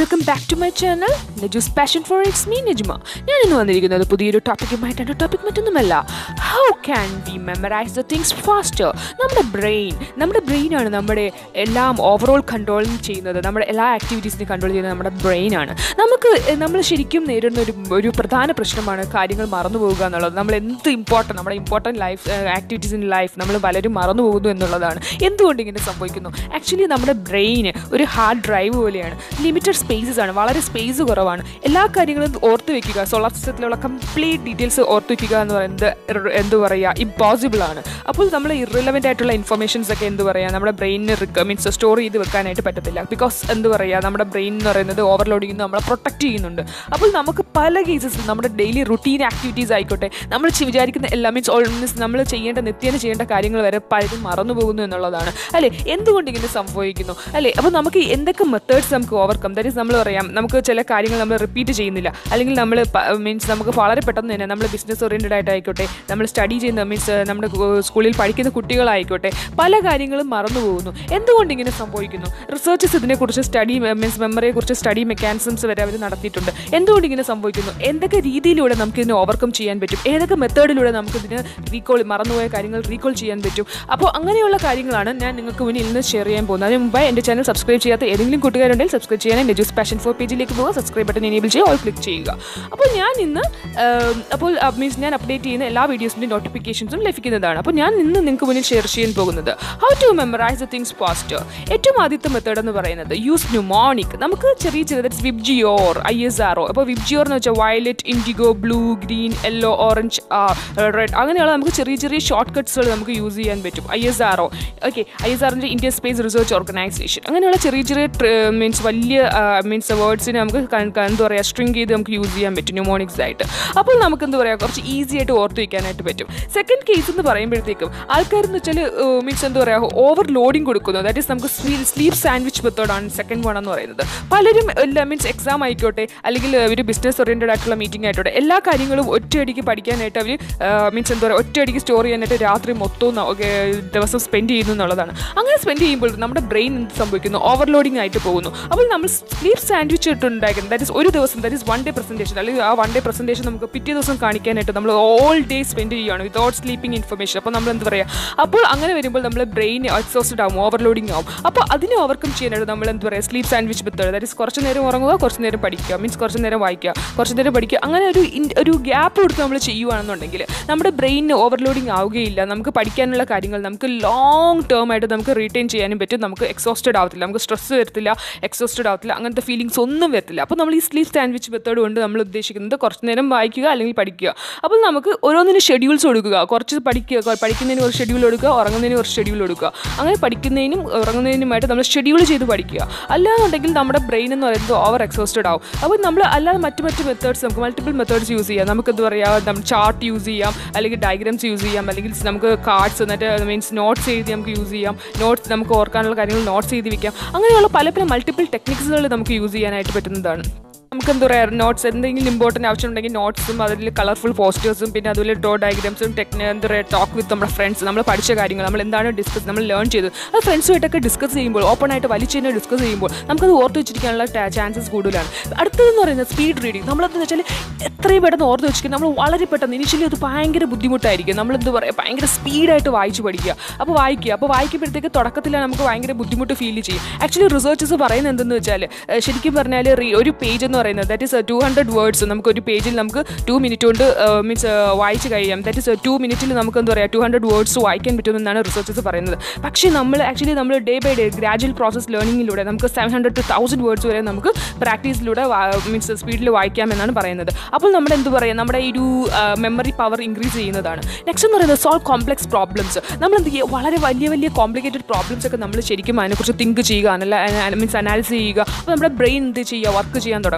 welcome back to my channel ലജൂസ് passion for it's me Najma ഞാൻ ഇന്ന് വന്നിരിക്കുന്നത് പുതിയൊരു ടോപ്പിക്കുമായിട്ടാണ് ടോപ്പിക് മറ്റൊന്നുമല്ല how can we memorise the things faster നമ്മുടെ ബ്രെയിൻ നമ്മുടെ ബ്രെയിനാണ് നമ്മുടെ എല്ലാം ഓവറോൾ കൺട്രോൾ ചെയ്യുന്നത് നമ്മുടെ എല്ലാ ആക്ടിവിറ്റീസിനെ കൺട്രോൾ ചെയ്യുന്നത് നമ്മുടെ ബ്രെയിനാണ് നമുക്ക് എ, നമ്മൾ ശരിക്കും നേരിടുന്ന ഒരു ഒരു പ്രധാന പ്രശ്നമാണ് കാര്യങ്ങൾ മറന്നു പോകുക എന്നുള്ളത് നമ്മൾ എന്ത് ഇമ്പോർട്ടൻ്റ് നമ്മുടെ important life activities in life നമ്മൾ പലരും മറന്നു പോകുന്നു എന്നുള്ളതാണ് എന്തുകൊണ്ട് ഇങ്ങനെ സംഭവിക്കുന്നു ആക്ച്വലി നമ്മുടെ ബ്രെയിൻ ഒരു ഹാർഡ് ഡ്രൈവ് പോലെയാണ് ലിമിറ്റഡ് സ്പേസസ് ആണ് വളരെ സ്പേസ് കുറവാണ് എല്ലാ കാര്യങ്ങളും ഓർത്ത് വെക്കുക സോളാർ സിസ്റ്റത്തിലുള്ള കംപ്ലീറ്റ് ഡീറ്റെയിൽസ് ഓർത്ത് വെക്കുക എന്ന് പറയുന്നത് ഇർ- എന്ത് പറയുക ഇമ്പോസിബിൾ ആണ് അപ്പോൾ നമ്മൾ ഇറലവൻ്റ് ആയിട്ടുള്ള ഇൻഫർമേഷൻസ് ഒക്കെ എന്ത് പറയുക നമ്മുടെ ബ്രെയിനിന് മീൻസ് സ്റ്റോർ ചെയ്ത് വെക്കാനായിട്ട് പറ്റത്തില്ല ബിക്കോസ് എന്ത് പറയുക നമ്മുടെ ബ്രെയിൻ എന്ന് പറയുന്നത് ഓവർലോഡ് ചെയ്യുന്നു നമ്മളെ പ്രൊട്ടക്റ്റ് ചെയ്യുന്നുണ്ട് അപ്പോൾ നമുക്ക് പല കേസസിൽ നമ്മുടെ ഡെയിലി റുട്ടീൻ ആക്ടിവിറ്റീസ് ആയിക്കോട്ടെ നമ്മൾ ചി- വിചാരിക്കുന്ന എല്ലാ മീൻസ് ഓൾ മീൻസ് നമ്മൾ ചെയ്യേണ്ട നിത്യേന ചെയ്യേണ്ട കാര്യങ്ങൾ വരെ പലരും മറന്നു പോകുന്നു എന്നുള്ളതാണ് അല്ലേ എന്തുകൊണ്ട് ഇങ്ങനെ സംഭവിക്കുന്നു അല്ലേ അപ്പോൾ നമുക്ക് എന്തൊക്കെ മെത്തേഡ്സ് നമുക്ക് ഓവർകം ദാറ്റ് ഈസ് നമ്മൾ പറയാം നമുക്ക് ചില കാര്യങ്ങൾ നമ്മൾ റിപ്പീറ്റ് ചെയ്യുന്നില്ല അല്ലെങ്കിൽ നമ്മൾ മീൻസ് നമുക്ക് വളരെ പെട്ടെന്ന് തന്നെ നമ്മൾ ബിസിനസ് ഓറിയൻറ്റഡ് ആയിട്ടായിക്കോട്ടെ നമ്മൾ സ്റ്റഡി ചെയ്യുന്ന മീൻസ് നമ്മുടെ കു- സ്കൂളിൽ പഠിക്കുന്ന കുട്ടികളായിക്കോട്ടെ പല കാര്യങ്ങളും മറന്നു പോകുന്നു എന്തുകൊണ്ട് ഇങ്ങനെ സംഭവിക്കുന്നു റിസർച്ചസ് ഇതിനെക്കുറിച്ച് സ്റ്റഡി മീൻസ് മെമ്മറിയെക്കുറിച്ച് സ്റ്റഡി മെക്കാനിസംസ് വരെ അവർ നടത്തിയിട്ടുണ്ട് എന്തുകൊണ്ട് ഇങ്ങനെ സംഭവിക്കുന്നു എന്തൊക്കെ രീതിയിലൂടെ നമുക്ക് ഇതിനെ ഓവർകം ചെയ്യാൻ പറ്റും ഏതൊക്കെ മെത്തേഡിലൂടെ നമുക്ക് ഇതിന് റീകോൾ മറന്നുപോയ കാര്യങ്ങൾ റീകോൾ ചെയ്യാൻ പറ്റും അപ്പോൾ അങ്ങനെയുള്ള കാര്യങ്ങളാണ് ഞാൻ നിങ്ങൾക്ക് മുന്നിൽ ഇന്ന് ഷെയർ ചെയ്യാൻ പോകുന്നത് അതിന് മുമ്പ് എൻ്റെ ചാനൽ സബ്സ്ക്രൈബ് ചെയ്യാത്ത ഏതെങ്കിലും കൂട്ടുകാരുണ്ടെങ്കിൽ സബ്സ്ക്രൈബ് ചെയ്യാൻ നെജൂസ് പാഷൻ ഫോർ പേജിലേക്ക് പോകുക സബ്സ്ക്രൈബ് ബട്ടൺ എനേബിൾ ചെയ്യുക ഓൾ ക്ലിക്ക് ചെയ്യുക അപ്പോൾ ഞാൻ ഇന്ന് ആം, അപ്പോൾ മീൻസ് ഞാൻ അപ്ഡേറ്റ് ചെയ്യുന്ന എല്ലാ വീഡിയോസിൻ്റെ നോട്ടിഫിക്കേഷൻസും ലഭിക്കുന്നതാണ് അപ്പോൾ ഞാൻ ഇന്ന് നിങ്ങൾക്ക് മുന്നിൽ ഷെയർ ചെയ്യാൻ പോകുന്നത് how to memorise the things faster ഏറ്റവും ആദ്യത്തെ മെത്തേഡ് എന്ന് പറയുന്നത് യൂസ് ന്യൂമോണിക് നമുക്ക് ചെറിയ ചെറിയ VIBGYOR I S R O അപ്പോൾ വിബ്ജിയോർ എന്ന് വെച്ചാൽ violet indigo blue green yellow orange red അങ്ങനെയുള്ള നമുക്ക് ചെറിയ ചെറിയ ഷോർട്ട് കട്ട്സുകൾ നമുക്ക് യൂസ് ചെയ്യാൻ പറ്റും I S R O okay I S ആറിൻ്റെ ഇന്ത്യൻ സ്പേസ് റിസർച്ച് ഓർഗനൈസേഷൻ അങ്ങനെയുള്ള ചെറിയ ചെറിയ മീൻസ് വലിയ മീൻസ് വേർഡ്സിനെ നമുക്ക് ക- ക- എന്താ പറയുക സ്ട്രിങ് ചെയ്ത് നമുക്ക് യൂസ് ചെയ്യാൻ പറ്റും ന്യൂമോണിക്സ് ആയിട്ട് അപ്പോൾ നമുക്ക് എന്താ പറയുക കുറച്ച് ഈസി ആയിട്ട് ഓർത്ത് വയ്ക്കാനായിട്ട് പറ്റും സെക്കൻഡ് കേസ് എന്ന് പറയുമ്പോഴത്തേക്കും ആൾക്കാരെന്ന് വെച്ചാൽ മീൻസ് എന്താ പറയുക ഓവർ ലോഡിങ് കൊടുക്കുന്നു ദാറ്റ് ഈസ് നമുക്ക് സ്ലീപ്പ് സാൻഡ്വിച്ച് മെത്തേഡാണ് സെക്കൻഡ് വൺ എന്ന് പറയുന്നത് പലരും എല്ലാ മീൻസ് എക്സാം ആയിക്കോട്ടെ അല്ലെങ്കിൽ ഒരു ബിസിനസ് ഓറിയൻറ്റഡ് ആയിട്ടുള്ള മീറ്റിംഗ് ആയിക്കോട്ടെ എല്ലാ കാര്യങ്ങളും ഒറ്റയടിക്ക് പഠിക്കാനായിട്ട് അവർ മീൻസ് എന്താ പറയുക ഒറ്റയടിക്ക് സ്റ്റോർ ചെയ്യാനായിട്ട് രാത്രി മൊത്തവും ന- ഒക്കെ ദിവസം സ്പെൻഡ് ചെയ്യുന്നു എന്നുള്ളതാണ് അങ്ങനെ സ്പെൻഡ് ചെയ്യുമ്പോൾ നമ്മുടെ ബ്രെയിൻ എന്ത് സംഭവിക്കുന്നു ഓവർലോഡിംഗ് ആയിട്ട് പോകുന്നു അപ്പോൾ നമ്മൾ സ്ലീപ്പ് സാൻഡ്വിച്ച് ഇട്ടുണ്ടാക്കുന്നത് ദാറ്റ് ഇസ് ഒരു ദിവസം that is one day presentation അല്ലെങ്കിൽ ആ വൺ ഡേ പ്രസൻറ്റേഷൻ നമുക്ക് പിറ്റേ ദിവസം കാണിക്കാനായിട്ട് നമ്മൾ ഓൾ ഡേ സ്പെൻഡ് ചെയ്യുകയാണ് വിതൗട്ട് സ്ലീപ്പിംഗ് ഇൻഫർമേഷൻ അപ്പോൾ നമ്മൾ എന്ത് പറയുക അപ്പോൾ അങ്ങനെ വരുമ്പോൾ നമ്മൾ ബ്രെയിൻ എക്സോസ്റ്റഡ് ആവും ഓവർലോഡിംഗ് ആവും അപ്പോൾ അതിനെ ഓവർകം ചെയ്യാനായിട്ട് നമ്മൾ എന്ത് പറയുക sleep sandwich method that is കുറച്ച് നേരം ഉറങ്ങുക കുറച്ച് നേരം പഠിക്കുക മീൻസ് കുറച്ച് നേരം വായിക്കുക കുറച്ച് നേരം പഠിക്കുക അങ്ങനെ ഒരു ഇൻ- ഒരു ഗ്യാപ്പ് കൊടുത്ത് നമ്മൾ ചെയ്യുകയാണെന്നുണ്ടെങ്കിൽ നമ്മുടെ ബ്രെയിനിന് ഓവർലോഡിംഗ് ആവുകയില്ല നമുക്ക് പഠിക്കാനുള്ള കാര്യങ്ങൾ നമുക്ക് ലോങ് ടേം ആയിട്ട് നമുക്ക് റീറ്റെയിൻ ചെയ്യാനും പറ്റും നമുക്ക് എക്സോസ്റ്റഡ് ആവത്തില്ല നമുക്ക് സ്ട്രെസ് വരത്തില്ല എക്സോസ്റ്റഡ് ആവത്തില്ല അങ്ങനത്തെ ഫീലിങ്സ് ഒന്നും വരത്തില്ല അപ്പോൾ നമ്മൾ ഈ സ്ലീപ്പ് സാൻഡ്വിച്ച് മെത്തേഡ് കൊണ്ട് നമ്മൾ ഉദ്ദേശിക്കുന്നത് കുറച്ച് നേരം വായിക്കുക അല്ലെങ്കിൽ പഠിക്കുക അപ്പോൾ നമുക്ക് ഓരോന്നിനും ഷെഡ്യൂൾസ് കൊടുക്കുക കുറച്ച് പഠിക്കുക കൊ- പഠിക്കുന്നതിന് ഒരു ഷെഡ്യൂൾ കൊടുക്കുക ഉറങ്ങുന്നതിന് ഒരു ഷെഡ്യൂൾ കൊടുക്കുക അങ്ങനെ പഠിക്കുന്നതിനും ഉറങ്ങുന്നതിനുമായിട്ട് നമ്മൾ ഷെഡ്യൂൾ ചെയ്ത് പഠിക്കുക അല്ലാന്നുണ്ടെങ്കിൽ നമ്മുടെ ബ്രെയിൻ എന്ന് പറയുന്നത് ഓവർ എക്സോസ്റ്റഡ് ആവും അപ്പോൾ നമ്മൾ അല്ലാതെ മറ്റ് മറ്റ് മെത്തേഡ്സ് നമുക്ക് മൾട്ടിപ്പിൾ മെത്തേഡ്സ് യൂസ് ചെയ്യാം നമുക്ക് എന്താ പറയുക നമ്മൾ ചാർട്ട് യൂസ് ചെയ്യാം അല്ലെങ്കിൽ ഡയഗ്രാംസ് യൂസ് ചെയ്യാം അല്ലെങ്കിൽ നമുക്ക് കാർഡ്സ് എന്നിട്ട് മീൻസ് നോട്ട്സ് എഴുതി നമുക്ക് യൂസ് ചെയ്യാം നോട്ട്സ് നമുക്ക് ഓർക്കാനുള്ള കാര്യങ്ങൾ നോട്ട്സ് എഴുതി വെക്കാം അങ്ങനെയുള്ള പല പല മൾട്ടിപ്പിൾ ടെക്നിക്സുകൾ നമുക്ക് യൂസ് ചെയ്യാനായിട്ട് പറ്റുന്നതാണ് നമുക്ക് എന്താ പറയുക നോട്ട്സ് എന്തെങ്കിലും ഇമ്പോർട്ടൻറ്റ് ആവശ്യമുണ്ടെങ്കിൽ നോട്ട്സും അതിൽ കളർഫുൾ പോസ്റ്റേഴ്സും പിന്നെ അതുപോലെ ഡ്രോ ഡയഗ്രാംസും ടെക്നി എന്താ പറയുക ടോക്ക് വിത്ത് നമ്മുടെ ഫ്രണ്ട്സ് നമ്മൾ പഠിച്ച കാര്യങ്ങൾ നമ്മൾ എന്താണ് ഡിസ്കസ് നമ്മൾ ലേൺ ചെയ്തത് അത് ഫ്രണ്ട്സുമായിട്ടൊക്കെ ഡിസ്കസ് ചെയ്യുമ്പോൾ ഓപ്പൺ ആയിട്ട് വലിച്ചു തന്നെ ഡിസ്കസ് ചെയ്യുമ്പോൾ നമുക്കത് ഓർത്ത് വെച്ചിരിക്കാനുള്ള ചാൻസസ് കൂടുതലാണ് അടുത്തതെന്ന് പറയുന്നത് സ്പീഡ് റീഡിങ് നമ്മളെന്ന് വെച്ചാൽ എത്രയും പെട്ടെന്ന് ഓർത്ത് വെച്ചിരിക്കുക നമ്മൾ വളരെ പെട്ടെന്ന് ഇനിഷ്യലി അത് ഭയങ്കര ബുദ്ധിമുട്ടായിരിക്കും നമ്മൾ എന്താ പറയുക ഭയങ്കര സ്പീഡായിട്ട് വായിച്ച് പഠിക്കുക അപ്പോൾ വായിക്കുക അപ്പോൾ വായിക്കുമ്പോഴത്തേക്ക് തുടക്കത്തിൽ നമുക്ക് ഭയങ്കര ബുദ്ധിമുട്ട് ഫീൽ ചെയ്യും ആക്ച്വലി റിസർച്ചസ് പറയുന്നത് എന്തെന്ന് വെച്ചാൽ ഏഹ് ശരിക്കും പറഞ്ഞാൽ ഒരു പേജ് എന്ന് പറയുന്നത് that is two hundred words നമുക്ക് ഒരു പേജിൽ നമുക്ക് ടു മിനിറ്റ് കൊണ്ട് മീൻസ് വായിച്ച് കഴിയാം ദാറ്റ് ഇസ് ടു മിനിറ്റിൽ നമുക്ക് എന്താ പറയുക ടു ഹൺഡ്രഡ് വേർഡ്സ് വായിക്കാൻ പറ്റുമെന്നാണ് റിസർച്ചസ് പറയുന്നത് പക്ഷേ നമ്മൾ ആക്ച്വലി നമ്മൾ day by day gradual process ലേണിങ്ങിലൂടെ നമുക്ക് seven hundred to thousand words വരെ നമുക്ക് പ്രാക്ടീസിലൂടെ മീൻസ് സ്പീഡിൽ വായിക്കാമെന്നാണ് പറയുന്നത് അപ്പോൾ നമ്മുടെ എന്ത് പറയുക നമ്മുടെ ഈ ഒരു മെമ്മറി പവർ ഇൻക്രീസ് ചെയ്യുന്നതാണ് നെക്സ്റ്റ് എന്ന് പറയുന്നത് സോൾവ് കോംപ്ലക്സ് പ്രോബ്ലംസ് നമ്മൾ എന്ത് ചെയ്യുക വളരെ വലിയ വലിയ കോംപ്ലിക്കേറ്റഡ് പ്രോബ്ലംസ് ഒക്കെ നമ്മൾ ശരിക്കും അതിനെക്കുറിച്ച് തിങ്ക് ചെയ്യുക അനല മീൻസ് അനാലിസ് ചെയ്യുക അപ്പോൾ നമ്മുടെ ബ്രെയിൻ എന്ത് ചെയ്യുക വർക്ക് ചെയ്യാൻ തുടങ്ങും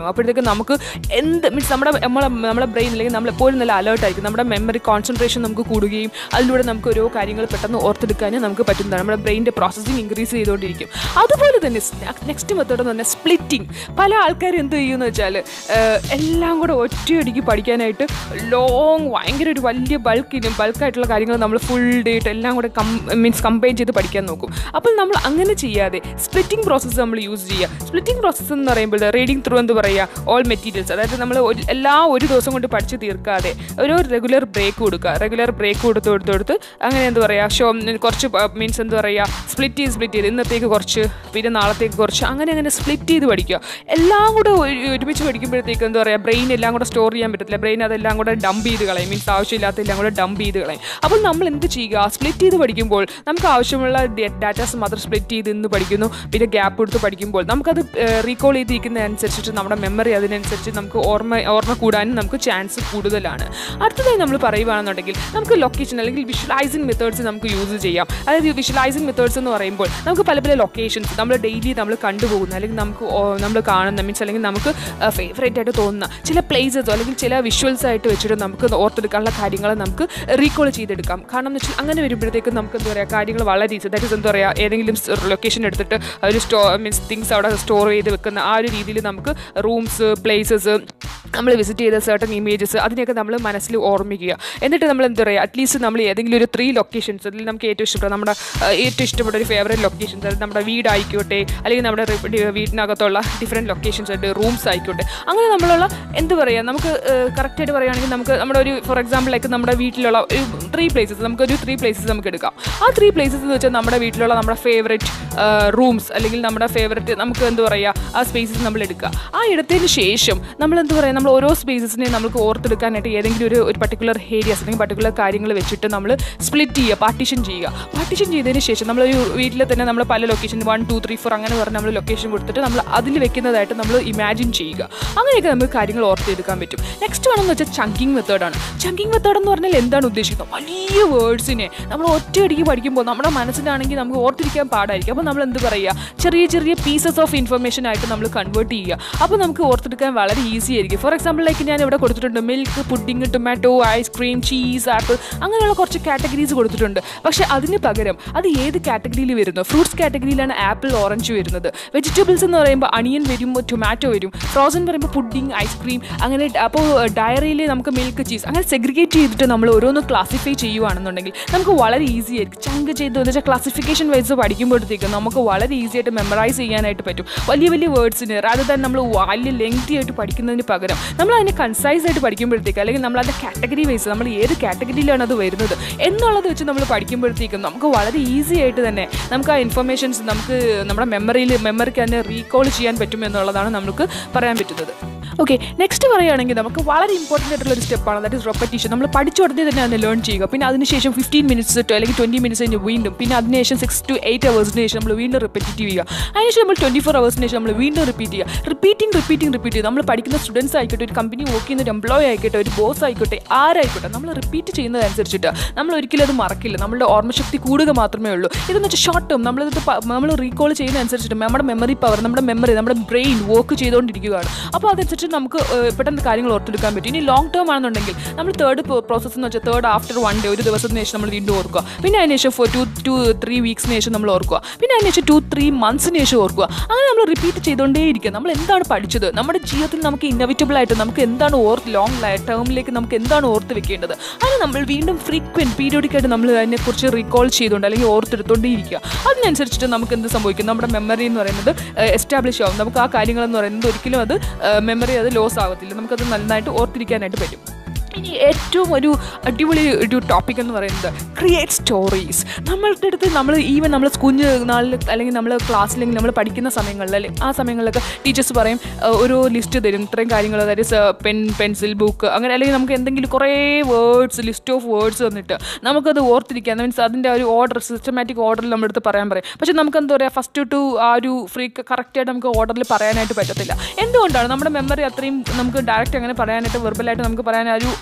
തുടങ്ങും അപ്പോഴത്തേക്ക് നമുക്ക് എന്ത് മീൻസ് നമ്മുടെ നമ്മളെ നമ്മുടെ ബ്രെയിൻ അല്ലെങ്കിൽ നമ്മൾ എപ്പോഴും നല്ല അലേർട്ട് ആയിരിക്കും നമ്മുടെ മെമ്മറി കോൺസെൻട്രേഷൻ നമുക്ക് കൂടുകയും അതിലൂടെ നമുക്ക് ഓരോ കാര്യങ്ങൾ പെട്ടെന്ന് ഓർത്തെടുക്കാനും നമുക്ക് പറ്റുന്നതാണ് നമ്മുടെ ബ്രെയിൻ്റെ പ്രോസസ്സിങ് ഇൻക്രീസ് ചെയ്തുകൊണ്ടിരിക്കും അതുപോലെ തന്നെ നെക്സ്റ്റ് മെത്തേഡ് എന്ന് പറഞ്ഞാൽ സ്പ്ലിറ്റിംഗ് പല ആൾക്കാരും എന്ത് ചെയ്യുമെന്ന് വെച്ചാൽ എല്ലാം കൂടെ ഒറ്റയടിക്ക് പഠിക്കാനായിട്ട് ലോങ് ഭയങ്കര ഒരു വലിയ ബൾക്കിനും ബൾക്കായിട്ടുള്ള കാര്യങ്ങൾ നമ്മൾ ഫുൾ ഡേറ്റ് എല്ലാം കൂടെ കം മീൻസ് കമ്പൈൻ ചെയ്ത് പഠിക്കാൻ നോക്കും അപ്പോൾ നമ്മൾ അങ്ങനെ ചെയ്യാതെ സ്പ്ലിറ്റിംഗ് പ്രോസസ്സ് നമ്മൾ യൂസ് ചെയ്യുക സ്പ്ലിറ്റിംഗ് പ്രോസസ്സ് എന്ന് പറയുമ്പോൾ റീഡിങ് ത്രൂ എന്ന് പറയുക ഓൾ മെറ്റീരിയൽസ് അതായത് നമ്മൾ ഒരു എല്ലാം ഒരു ദിവസം കൊണ്ട് പഠിച്ച് തീർക്കാതെ ഒരു റെഗുലർ ബ്രേക്ക് കൊടുക്കുക റെഗുലർ ബ്രേക്ക് കൊടുത്ത് കൊടുത്ത് കൊടുത്ത് അങ്ങനെ എന്താ പറയുക ഷോ കുറച്ച് മീൻസ് എന്താ പറയുക സ്പ്ലിറ്റ് ചെയ്ത് സ്പ്ലിറ്റ് ചെയ്ത് ഇന്നത്തേക്ക് കുറച്ച് പിന്നെ നാളത്തേക്ക് കുറച്ച് അങ്ങനെ അങ്ങനെ സ്പ്ലിറ്റ് ചെയ്ത് പഠിക്കുക എല്ലാം കൂടെ ഒരു- ഒരുമിച്ച് പഠിക്കുമ്പോഴത്തേക്ക് എന്താ പറയുക ബ്രെയിൻ എല്ലാം കൂടെ സ്റ്റോർ ചെയ്യാൻ പറ്റത്തില്ല ബ്രെയിൻ അതെല്ലാം കൂടെ ഡംപ് ചെയ്ത് കളയും മീൻസ് ആവശ്യമില്ലാത്ത എല്ലാം കൂടെ ഡംപ് ചെയ്ത് കളയും അപ്പോൾ നമ്മൾ എന്ത് ചെയ്യുക സ്പ്ലിറ്റ് ചെയ്ത് പഠിക്കുമ്പോൾ നമുക്ക് ആവശ്യമുള്ള ഡാറ്റാസ് മാത്രം സ്പ്ലിറ്റ് ചെയ്ത് ഇന്ന് പഠിക്കുന്നു പിന്നെ ഗ്യാപ്പ് എടുത്ത് പഠിക്കുമ്പോൾ നമുക്കത് റീകോൾ ചെയ്തിരിക്കുന്നതനുസരിച്ചിട്ട് നമ്മുടെ മെമ്മറി അതിനനുസരിച്ച് നമുക്ക് ഓർമ്മ ഓർമ്മ കൂടാനും നമുക്ക് ചാൻസ് കൂടുതലാണ് അടുത്തതായി നമ്മൾ പറയുകയാണെന്നുണ്ടെങ്കിൽ നമുക്ക് ലൊക്കേഷൻ അല്ലെങ്കിൽ വിഷ്വലൈസിങ് മെത്തേഡ്സ് നമുക്ക് യൂസ് ചെയ്യാം അതായത് വിഷ്വലൈസിങ് മെത്തേഡ്സ് എന്ന് പറയുമ്പോൾ നമുക്ക് പല പല ലൊക്കേഷൻസ് നമ്മൾ ഡെയിലി നമ്മൾ കണ്ടുപോകുന്ന അല്ലെങ്കിൽ നമുക്ക് നമ്മൾ കാണുന്ന മീൻസ് അല്ലെങ്കിൽ നമുക്ക് ഫേവറേറ്റ് ആയിട്ട് തോന്നുന്ന ചില പ്ലേസസോ അല്ലെങ്കിൽ ചില വിഷ്വൽസ് ആയിട്ട് വെച്ചിട്ട് നമുക്ക് ഓർത്തെടുക്കാനുള്ള കാര്യങ്ങൾ നമുക്ക് റീകോൾ ചെയ്തെടുക്കാം കാരണം എന്ന് വെച്ചാൽ അങ്ങനെ വരുമ്പോഴത്തേക്കും നമുക്ക് എന്താ പറയുക കാര്യങ്ങൾ വളരെ ഈസി ദാറ്റ് ഇസ് എന്താ പറയുക ഏതെങ്കിലും ലൊക്കേഷൻ എടുത്തിട്ട് ഒരു സ്റ്റോ മീൻസ് തിങ്സ് അവിടെ സ്റ്റോർ ചെയ്ത് വെക്കുന്ന ആ ഒരു രീതിയിൽ നമുക്ക് റൂംസ് പ്ലേസസ് നമ്മൾ വിസിറ്റ് ചെയ്ത സർട്ടൺ ഇമേജസ് അതിനെയൊക്കെ നമ്മൾ മനസ്സിൽ ഓർമ്മിക്കുക എന്നിട്ട് നമ്മൾ എന്താ പറയുക അറ്റ്ലീസ്റ്റ് നമ്മൾ ഏതെങ്കിലും ഒരു ത്രീ ലൊക്കേഷൻസ് അതിൽ നമുക്ക് ഏറ്റവും ഇഷ്ടപ്പെട്ട നമ്മുടെ ആ, ഏറ്റവും ഇഷ്ടപ്പെട്ട ഒരു ഫേവറേറ്റ് ലൊക്കേഷൻസ് അതായത് നമ്മുടെ വീടായിക്കോട്ടെ അല്ലെങ്കിൽ നമ്മുടെ റി- ഡി- വീടിനകത്തുള്ള ഡിഫറെൻറ്റ് ലൊക്കേഷൻസ് ഉണ്ട് റൂംസ് ആയിക്കോട്ടെ അങ്ങനെ നമ്മളുള്ള എന്ത് പറയുക നമുക്ക് കറക്റ്റായിട്ട് പറയുകയാണെങ്കിൽ നമുക്ക് നമ്മുടെ ഒരു ഫോർ എക്സാമ്പിൾ ലൈക്ക് നമ്മുടെ വീട്ടിലുള്ള ഒരു ത്രീ പ്ലേസസ് നമുക്കൊരു ത്രീ പ്ലേസസ് നമുക്ക് എടുക്കാം ആ ത്രീ പ്ലേസസ് എന്ന് വെച്ചാൽ നമ്മുടെ വീട്ടിലുള്ള നമ്മുടെ ഫേവറേറ്റ് റൂംസ് അല്ലെങ്കിൽ നമ്മുടെ ഫേവറേറ്റ് നമുക്ക് എന്ത് പറയുക ആ സ്പേസസ് നമ്മൾ എടുക്കുക ആ എടുത്തതിന് ശേഷം നമ്മൾ എന്ത് പറയുക നമ്മൾ ഓരോ സ്പേസസിനെയും നമുക്ക് ഓർത്തെടുക്കാനായിട്ട് ഏതെങ്കിലും ഒരു ഒരു പർട്ടിക്കുലർ ഏരിയാസ് അല്ലെങ്കിൽ പർട്ടിക്കുലർ കാര്യങ്ങൾ വെച്ചിട്ട് നമ്മൾ സ്പ്ലിറ്റ് ചെയ്യുക പാർട്ടീഷൻ ചെയ്യുക പാർട്ടീഷൻ ചെയ്തതിന് ശേഷം നമ്മളൊരു വീട്ടിൽ തന്നെ നമ്മൾ പല location one two three four അങ്ങനെ പറഞ്ഞ് നമ്മൾ ലൊക്കേഷൻ കൊടുത്തിട്ട് നമ്മൾ അതിൽ വെക്കുന്നതായിട്ട് നമ്മൾ ഇമാജിൻ ചെയ്യുക അങ്ങനെയൊക്കെ നമുക്ക് കാര്യങ്ങൾ ഓർത്തെടുക്കാൻ പറ്റും നെക്സ്റ്റ് വേണമെന്ന് വെച്ചാൽ ചങ്കിങ് മെത്തേഡാണ് ചങ്കിങ് മെത്തേഡ് എന്ന് പറഞ്ഞാൽ എന്താണ് ഉദ്ദേശിക്കുന്നത് വലിയ വേർഡ്സിനെ നമ്മൾ ഒറ്റയടിക്ക് പഠിക്കുമ്പോൾ നമ്മുടെ മനസ്സിലാണെങ്കിൽ നമുക്ക് ഓർത്തിരിക്കാൻ പാടായിരിക്കും അപ്പോൾ നമ്മൾ എന്ത് പറയുക ചെറിയ ചെറിയ പീസസ് ഓഫ് ഇൻഫർമേഷൻ ആയിട്ട് നമ്മൾ കൺവേർട്ട് ചെയ്യുക അപ്പോൾ നമുക്ക് ഓർത്തെടുക്കാൻ വളരെ ഈസി ആയിരിക്കും ഫോർ എക്സാമ്പിൾ ലൈക്ക് ഞാൻ ഇവിടെ കൊടുത്തിട്ടുണ്ട് milk pudding tomato ice cream cheese apple അങ്ങനെയുള്ള കുറച്ച് കാറ്റഗറീസ് കൊടുത്തിട്ടുണ്ട് പക്ഷേ അതിന് പകരം അത് ഏത് കാറ്റഗറിയിൽ വരുന്നു ഫ്രൂട്ട്സ് കാറ്റഗറിയിലാണ് ആപ്പിൾ ഓറഞ്ച് വരുന്നത് വെജിറ്റബിൾസ് എന്ന് പറയുമ്പോൾ അണിയൻ വരും ടൊമാറ്റോ വരും ഫ്രോസൺ പറയുമ്പോൾ പുഡിങ് ഐസ്ക്രീം അങ്ങനെ അപ്പോൾ ഡയറിയിൽ നമുക്ക് മിൽക്ക് ചീസ് അങ്ങനെ സെഗ്രിഗേറ്റ് ചെയ്തിട്ട് നമ്മൾ ഓരോന്ന് ക്ലാസിഫൈ ചെയ്യുവാണെന്നുണ്ടെങ്കിൽ നമുക്ക് വളരെ ഈസി ആയിരിക്കും ചങ്ക് ചെയ്ത് എന്ന് വെച്ചാൽ ക്ലാസിഫിക്കേഷൻ വൈസ് പഠിക്കുമ്പോഴത്തേക്കും നമുക്ക് വളരെ ഈസി ആയിട്ട് മെമ്മറൈസ് ചെയ്യാനായിട്ട് പറ്റും വലിയ വലിയ വേർഡ്സിന് rather than നമ്മൾ വലിയ ലെങ്തി ആയിട്ട് പഠിക്കുന്നതിന് പകരം നമ്മൾ അതിനെ കൺസൈസ് ആയിട്ട് പഠിക്കുമ്പോഴത്തേക്ക് അല്ലെങ്കിൽ നമ്മൾ അതിൻ്റെ കാറ്റഗറി വൈസ് നമ്മൾ ഏത് കാറ്റഗറിയിലാണ് അത് വരുന്നത് എന്നുള്ളത് വെച്ച് നമ്മൾ പഠിക്കുമ്പോഴത്തേക്കും നമുക്ക് വളരെ ഈസി ആയിട്ട് തന്നെ നമുക്ക് ആ ഇൻഫർമേഷൻസ് നമുക്ക് നമ്മുടെ മെമ്മറിയിൽ മെമ്മറിക്ക് തന്നെ റീകോൾ ചെയ്യാൻ പറ്റും എന്നുള്ളതാണ് നമുക്ക് പറയാൻ പറ്റുന്നത് ഓക്കെ നെക്സ്റ്റ് പറയുകയാണെങ്കിൽ നമുക്ക് വളരെ ഇമ്പോർട്ടൻ്റ് ആയിട്ടുള്ള ഒരു സ്റ്റെപ്പാണ് ദാറ്റ് ഇസ് റെപ്പറ്റീഷൻ നമ്മൾ പഠിച്ച ഉടനെ തന്നെ അതിനെ ലേൺ ചെയ്യുക പിന്നെ അതിനുശേഷം ഫിഫ്റ്റീൻ മിനിറ്റ്സ് അല്ലെങ്കിൽ ട്വൻറ്റി മിനിറ്റ്സ് കഴിഞ്ഞ് വീണ്ടും പിന്നെ അതിനുശേഷം സിക്സ് ടു എയ്റ്റ് അവേഴ്സിന് ശേഷം നമ്മൾ വീണ്ടും റിപ്പീറ്റീവ് ചെയ്യുക അതിനുശേഷം നമ്മൾ ട്വൻറ്റി ഫോർ അവേഴ്സിന് ശേഷം നമ്മൾ വീണ്ടും റിപ്പീറ്റ് ചെയ്യുക റിപ്പീറ്റിംഗ് റിപ്പീറ്റിംഗ് റിപ്പീറ്റ് ചെയ്യുക നമ്മൾ പഠിക്കുന്ന സ്റ്റുഡൻസ് ആയിക്കോട്ടെ ഒരു കമ്പനി വർക്ക് ചെയ്യുന്ന ഒരു എംപ്ലോയി ആയിക്കോട്ടെ ഒരു ബോസ് ആയിക്കോട്ടെ ആരായിക്കോട്ടെ നമ്മൾ റിപ്പീറ്റ് ചെയ്യുന്നതനുസരിച്ചിട്ട് നമ്മൾ ഒരിക്കലും അത് മറക്കില്ല നമ്മളുടെ ഓർമ്മശക്തി കൂടുക മാത്രമേ ഉള്ളൂ ഇതെന്ന് വെച്ചാൽ ഷോർട്ട് ടേം നമ്മളിത് പ- നമ്മൾ റീകോൾ ചെയ്യുന്നതനുസരിച്ചിട്ട് നമ്മുടെ മെമ്മറി പവർ നമ്മുടെ മെമ്മറി നമ്മുടെ ബ്രെയിൻ വർക്ക് ചെയ്തുകൊണ്ടിരിക്കുകയാണ് അപ്പോൾ അതനുസരിച്ച് നമുക്ക് ഏഹ്, പെട്ടെന്ന് കാര്യങ്ങൾ ഓർത്തെടുക്കാൻ പറ്റും ഇനി ലോങ് ടേം ആണെന്നുണ്ടെങ്കിൽ നമ്മൾ തേർഡ് പ്രോസസ്സ് എന്ന് വെച്ചാൽ തേർഡ് ആഫ്റ്റർ വൺ ഡേ ഒരു ദിവസത്തിന് ശേഷം നമ്മൾ വീണ്ടും ഓർക്കുക പിന്നെ അതിന് ശേഷം ഫോർ ടു ടു ത്രീ വീക്സിന് ശേഷം നമ്മൾ ഓർക്കുക പിന്നെ അതിന് ശേഷം ടു ത്രീ മന്ത്സിന് ശേഷം ഓർക്കുക അങ്ങനെ നമ്മൾ റിപ്പീറ്റ് ചെയ്തുകൊണ്ടേയിരിക്കുക നമ്മൾ എന്താണ് പഠിച്ചത് നമ്മുടെ ജീവിതത്തിൽ നമുക്ക് ഇന്നവിറ്റബിൾ ആയിട്ട് നമുക്ക് എന്താണ് ഓർത്ത് ലോങ് ടേമിലേക്ക് നമുക്ക് എന്താണ് ഓർത്ത് വെക്കേണ്ടത് അതിന് നമ്മൾ വീണ്ടും ഫ്രീക്വൻറ്റ് പീരിയോഡിക് ആയിട്ട് നമ്മൾ അതിനെക്കുറിച്ച് റീകോൾ ചെയ്തുകൊണ്ട് അല്ലെങ്കിൽ ഓർത്തെടുത്തുകൊണ്ടേയിരിക്കുക അതിനനുസരിച്ചിട്ട് നമുക്ക് എന്ത് സംഭവിക്കും നമ്മുടെ മെമ്മറി എന്ന് പറയുന്നത് എസ്റ്റാബ്ലിഷ് ആവും നമുക്ക് ആ കാര്യങ്ങൾ എന്ന് പറയുന്നത് ഒരിക്കലും അത് മെമ്മറി അത് ലോസ് ആവത്തില്ല നമുക്കത് നന്നായിട്ട് ഓർത്തിരിക്കാനായിട്ട് പറ്റും ഇനി ഏറ്റവും ഒരു അടിപൊളി ഒരു ടോപ്പിക് എന്ന് പറയുന്നത് ക്രിയേറ്റ് സ്റ്റോറീസ് നമ്മളുടെ അടുത്ത് നമ്മൾ ഈവൻ നമ്മൾ കുഞ്ഞ് നാളിൽ അല്ലെങ്കിൽ നമ്മൾ ക്ലാസ്സിലെങ്കിൽ നമ്മൾ പഠിക്കുന്ന സമയങ്ങളിൽ അല്ലെങ്കിൽ ആ സമയങ്ങളിലൊക്കെ ടീച്ചേഴ്സ് പറയും "ഏഹ്, ഒരു ലിസ്റ്റ് തരും ഇത്രയും കാര്യങ്ങൾ അതായത് പെൻ പെൻസിൽ ബുക്ക് അങ്ങനെ അല്ലെങ്കിൽ നമുക്ക് എന്തെങ്കിലും കുറേ വേർഡ്സ് ലിസ്റ്റ് ഓഫ് വേർഡ്സ് തന്നിട്ട് നമുക്കത് ഓർത്തിരിക്കാൻ മീൻസ് അതിൻ്റെ ഒരു ഓർഡർ സിസ്റ്റമാറ്റിക് ഓർഡറിൽ നമ്മുടെ അടുത്ത് പറയാൻ പറയും പക്ഷേ നമുക്ക് എന്താ പറയുക ഫസ്റ്റ് ടു ആ ഒരു ഫ്രീ കറക്റ്റായിട്ട് നമുക്ക് ഓർഡറിൽ പറയാനായിട്ട് പറ്റത്തില്ല എന്തുകൊണ്ടാണ് നമ്മുടെ മെമ്മറി അത്രയും നമുക്ക് ഡയറക്റ്റ് അങ്ങനെ പറയാനായിട്ട് വെർബലായിട്ട് നമുക്ക് പറയാൻ ആ ഒരു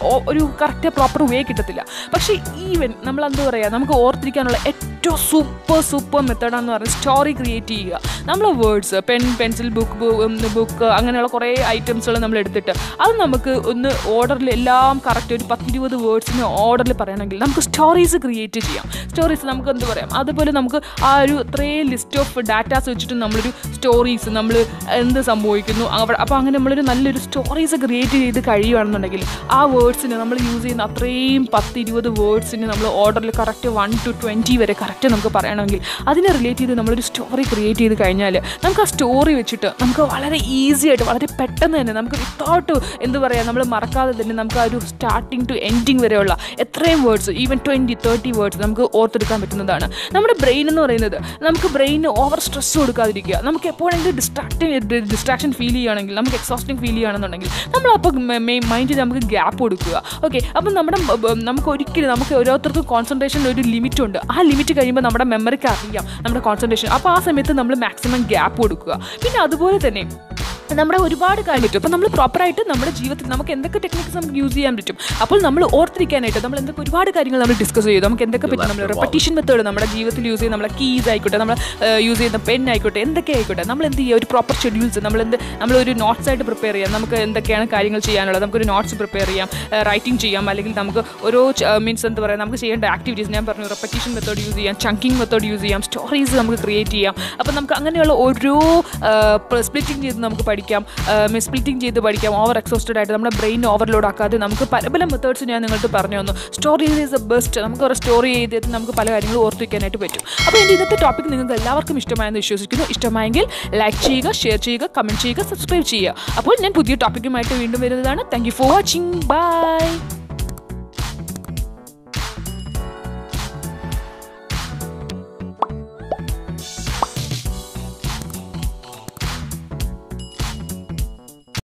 ഓ- ഒരു കറക്റ്റ് പ്രോപ്പർ വേ കിട്ടത്തില്ല പക്ഷേ ഈവൻ നമ്മൾ എന്താ പറയുക നമുക്ക് ഓർത്തിരിക്കാനുള്ള ഏറ്റവും സൂപ്പർ സൂപ്പർ മെത്തേഡാണെന്ന് പറയുന്നത് സ്റ്റോറി ക്രിയേറ്റ് ചെയ്യുക നമ്മൾ words pen pencil book book അങ്ങനെയുള്ള കുറേ ഐറ്റംസുകൾ നമ്മൾ എടുത്തിട്ട് അത് നമുക്ക് ഒന്ന് ഓർഡറിൽ എല്ലാം കറക്റ്റ് ഒരു പത്തിരുപത് വേർഡ്സിന് ഓർഡറിൽ പറയണമെങ്കിൽ നമുക്ക് സ്റ്റോറീസ് ക്രിയേറ്റ് ചെയ്യാം സ്റ്റോറീസ് നമുക്ക് എന്ത് പറയാം അതുപോലെ നമുക്ക് ആ ഒരു ഇത്രയും ലിസ്റ്റ് ഓഫ് ഡാറ്റാസ് വെച്ചിട്ട് നമ്മളൊരു സ്റ്റോറീസ് നമ്മൾ എന്ത് സംഭവിക്കുന്നു അവിടെ അപ്പോൾ അങ്ങനെ നമ്മളൊരു നല്ലൊരു സ്റ്റോറീസ് ക്രിയേറ്റ് ചെയ്ത് കഴിയുകയാണെന്നുണ്ടെങ്കിൽ ആ വേർഡ്സിന് നമ്മൾ യൂസ് ചെയ്യുന്ന അത്രയും പത്ത് ഇരുപത് വേർഡ്സിന് നമ്മൾ ഓർഡറിൽ കറക്റ്റ് വൺ ടു ട്വൻറ്റി വരെ കറക്റ്റ് നമുക്ക് പറയണമെങ്കിൽ അതിനെ റിലേറ്റ് ചെയ്ത് നമ്മളൊരു സ്റ്റോറി ക്രിയേറ്റ് ചെയ്ത് കഴിഞ്ഞാൽ നമുക്ക് ആ സ്റ്റോറി വെച്ചിട്ട് നമുക്ക് വളരെ ഈസി ആയിട്ട് വളരെ പെട്ടെന്ന് തന്നെ നമുക്ക് വിത്തൗട്ട് എന്ത് പറയുക നമ്മൾ മറക്കാതെ തന്നെ നമുക്ക് ആ ഒരു സ്റ്റാർട്ടിങ് ടു എൻഡിങ് വരെയുള്ള എത്രയും words even twenty thirty words നമുക്ക് ഓർത്തെടുക്കാൻ പറ്റുന്നതാണ് നമ്മുടെ ബ്രെയിൻ എന്ന് പറയുന്നത് നമുക്ക് ബ്രെയിന് ഓവർ സ്ട്രെസ് കൊടുക്കാതിരിക്കുക നമുക്ക് എപ്പോഴെങ്കിലും ഡിസ്ട്രാക്റ്റിംഗ് ഡിസ്ട്രാക്ഷൻ ഫീൽ ചെയ്യുകയാണെങ്കിൽ നമുക്ക് എക്സോസ്റ്റിംഗ് ഫീൽ ചെയ്യുകയാണെന്നുണ്ടെങ്കിൽ നമ്മൾ അപ്പോൾ മൈൻഡിൽ നമുക്ക് ഗ്യാപ്പ് കൊടുക്കുക ഓക്കെ അപ്പം നമ്മുടെ ബ- ബ- നമുക്ക് ഒരിക്കലും നമുക്ക് ഓരോരുത്തർക്കും കോൺസെൻട്രേഷനിൽ ഒരു ലിമിറ്റ് ഉണ്ട് ആ ലിമിറ്റ് കഴിയുമ്പോൾ നമ്മുടെ മെമ്മറിക്ക് അറിയാം നമ്മുടെ കോൺസെൻട്രേഷൻ അപ്പോൾ ആ സമയത്ത് നമ്മൾ മാക്സിമം ഗ്യാപ്പ് കൊടുക്കുക പിന്നെ അതുപോലെ തന്നെ നമ്മുടെ ഒരുപാട് കാര്യം പറ്റും അപ്പോൾ നമ്മൾ പ്രോപ്പറായിട്ട് നമ്മുടെ ജീവിതത്തിൽ നമുക്ക് എന്തൊക്കെ ടെക്നിക്സ് നമുക്ക് യൂസ് ചെയ്യാൻ പറ്റും അപ്പോൾ നമ്മൾ ഓർത്തിരിക്കാനായിട്ട് നമ്മൾ എന്തൊക്കെ ഒരുപാട് കാര്യങ്ങൾ നമ്മൾ ഡിസ്കസ് ചെയ്തു നമുക്ക് എന്തൊക്കെ പറ്റും നമ്മൾ റെപ്പറ്റീഷൻ മെത്തേഡ് നമ്മുടെ ജീവിതത്തിൽ യൂസ് ചെയ്യുന്ന നമ്മളെ കീസ് ആയിക്കോട്ടെ നമ്മൾ യൂസ് ചെയ്യുന്ന പെൻ ആയിക്കോട്ടെ എന്തൊക്കെ ആയിക്കോട്ടെ നമ്മൾ എന്ത് ചെയ്യുക ഒരു പ്രോപ്പർ ഷെഡ്യൂൾസ് നമ്മൾ എന്ത് നമ്മളൊരു നോട്ട്സ് ആയിട്ട് പ്രിപ്പയർ ചെയ്യാം നമുക്ക് എന്തൊക്കെയാണ് കാര്യങ്ങൾ ചെയ്യാനുള്ളത് നമുക്കൊരു നോട്ട്സ് പ്രിപ്പയർ ചെയ്യാം റൈറ്റിംഗ് ചെയ്യാം അല്ലെങ്കിൽ നമുക്ക് ഓരോ മീൻസ് എന്താ പറയുക നമുക്ക് ചെയ്യേണ്ട ആക്ടിവിറ്റീസ് ഞാൻ പറഞ്ഞു റെപ്പറ്റീഷൻ മെത്തേഡ് യൂസ് ചെയ്യാം ചങ്കിങ് മെത്തേഡ് യൂസ് ചെയ്യാം സ്റ്റോറീസ് നമുക്ക് ക്രിയേറ്റ് ചെയ്യാം അപ്പോൾ നമുക്ക് അങ്ങനെയുള്ള ഓരോ സ്പ്ലിറ്റിംഗ് ചെയ്ത് നമുക്ക് പഠിക്കാം സ്പ്ലിറ്റിംഗ് ചെയ്ത് പഠിക്കാം ഓവർ എക്സോസ്റ്റഡ് ആയിട്ട് നമ്മുടെ ബ്രെയിൻ ഓവർലോഡ് ആക്കാതെ നമുക്ക് പല പല മെത്തേഡ്സ് ഞാൻ നിങ്ങൾക്ക് പറഞ്ഞു തന്നു സ്റ്റോറി ഈസ് ദ ബെസ്റ്റ് നമുക്ക് ഒരു സ്റ്റോറി ചെയ്തിട്ട് നമുക്ക് പല കാര്യങ്ങളും ഓർത്ത് വയ്ക്കാനായിട്ട് പറ്റും അപ്പോൾ എൻ്റെ ഇന്നത്തെ ടോപ്പിക് നിങ്ങൾക്ക് എല്ലാവർക്കും ഇഷ്ടമായെന്ന് വിശ്വസിക്കുന്നു ഇഷ്ടമായെങ്കിൽ ലൈക്ക് ചെയ്യുക ഷെയർ ചെയ്യുക കമൻറ്റ് ചെയ്യുക സബ്സ്ക്രൈബ് ചെയ്യുക അപ്പോൾ ഞാൻ പുതിയ ടോപ്പിക്കുമായിട്ട് വീണ്ടും വരുന്നതാണ് thank you for watching by